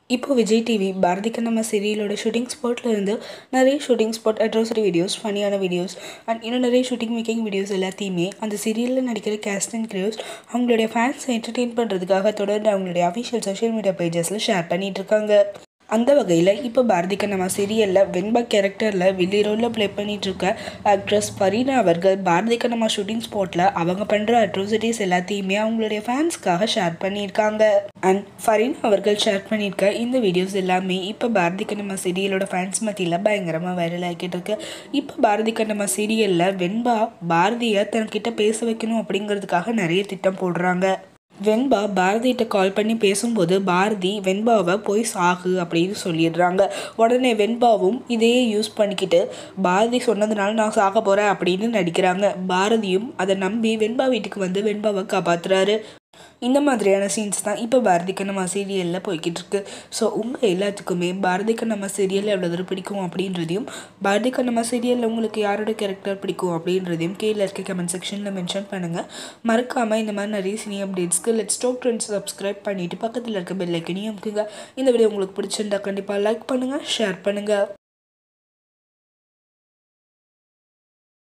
இப்போ விஜய் டிவி பாரதி கண்ணம்மா சீரியலோட ஷூட்டிங் ஸ்பாட்ல இருந்து நிறைய ஷூட்டிங் ஸ்பாட் அட்ராசிட்டி வீடியோஸ் ஃபனியான வீடியோஸ் அண்ட் இன்னும் நிறைய ஷூட்டிங் மேக்கிங் வீடியோஸ் எல்லாத்தையுமே அந்த சீரியலில் நடிக்கிற கேஸ்ட் அண்ட் கிரியோஸ் அவங்களுடைய ஃபேன்ஸை என்டர்டெயின் பண்ணுறதுக்காக தொடர்ந்து அவங்களுடைய அஃபிஷியல் சோஷியல் மீடியா பேஜஸில் ஷேர் பண்ணிட்டு இருக்காங்க அந்த வகையில் இப்போ பாரதி கண்ணம்மா சீரியலில் வெண்பா கேரக்டரில் வில்லி ரோலில் ப்ளே பண்ணிட்டு இருக்க ஆக்ட்ரஸ் ஃபரீனா அவர்கள் பாரதி கண்ணம்மா ஷூட்டிங் ஸ்பாட்டில் அவங்க பண்ணுற அட்ரோசிட்டிஸ் எல்லாத்தையுமே அவங்களுடைய ஃபேன்ஸ்க்காக ஷேர் பண்ணியிருக்காங்க அண்ட் ஃபரீனா அவர்கள் ஷேர் பண்ணியிருக்க இந்த வீடியோஸ் எல்லாமே இப்போ பாரதி கண்ணம்மா சீரியலோட ஃபேன்ஸ் மத்தியில் பயங்கரமாக வைரல் ஆகிட்டு இருக்கு இப்போ பாரதி கண்ணம்மா சீரியலில் வெண்பா பாரதியை தன்கிட்ட பேச வைக்கணும் அப்படிங்கிறதுக்காக நிறைய திட்டம் போடுறாங்க வெண்பா பாரதிகிட்ட கால் பண்ணி பேசும்போது பாரதி வெண்பாவை போய் சாகு அப்படின்னு சொல்லிடுறாங்க உடனே வெண்பாவும் இதையே யூஸ் பண்ணிக்கிட்டு பாரதி சொன்னதுனால நான் சாக போகிறேன் அப்படின்னு நடிக்கிறாங்க பாரதியும் அதை நம்பி வெண்பா வீட்டுக்கு வந்து வெண்பாவை காப்பாத்துறாரு இந்த மாதிரியான சீன்ஸ் தான் இப்போ பாரதி கண்ணம்மா சீரியலில் போய்கிட்டு இருக்கு ஸோ உங்கள் எல்லாத்துக்குமே பாரதி கண்ணம்மா சீரியல் எவ்வளோ தூரம் பிடிக்கும் அப்படின்றதையும் பாரதி கண்ணம்மா சீரியலில் உங்களுக்கு யாரோட கேரக்டர் பிடிக்கும் அப்படின்றதையும் கீழே இருக்க கமெண்ட் செக்ஷனில் மென்ஷன் பண்ணுங்கள் மறக்காமல் இந்த மாதிரி நிறைய சினி அப்டேட்ஸ்க்கு லெட் ஸ்டாப் ட்ரெண்ட்ஸ் சப்ஸ்கிரைப் பண்ணிவிட்டு பக்கத்தில் இருக்க பெல் ஐக்கனையும் அமுக்குங்க இந்த வீடியோ உங்களுக்கு பிடிச்சிருந்தா கண்டிப்பாக லைக் பண்ணுங்கள் ஷேர் பண்ணுங்கள்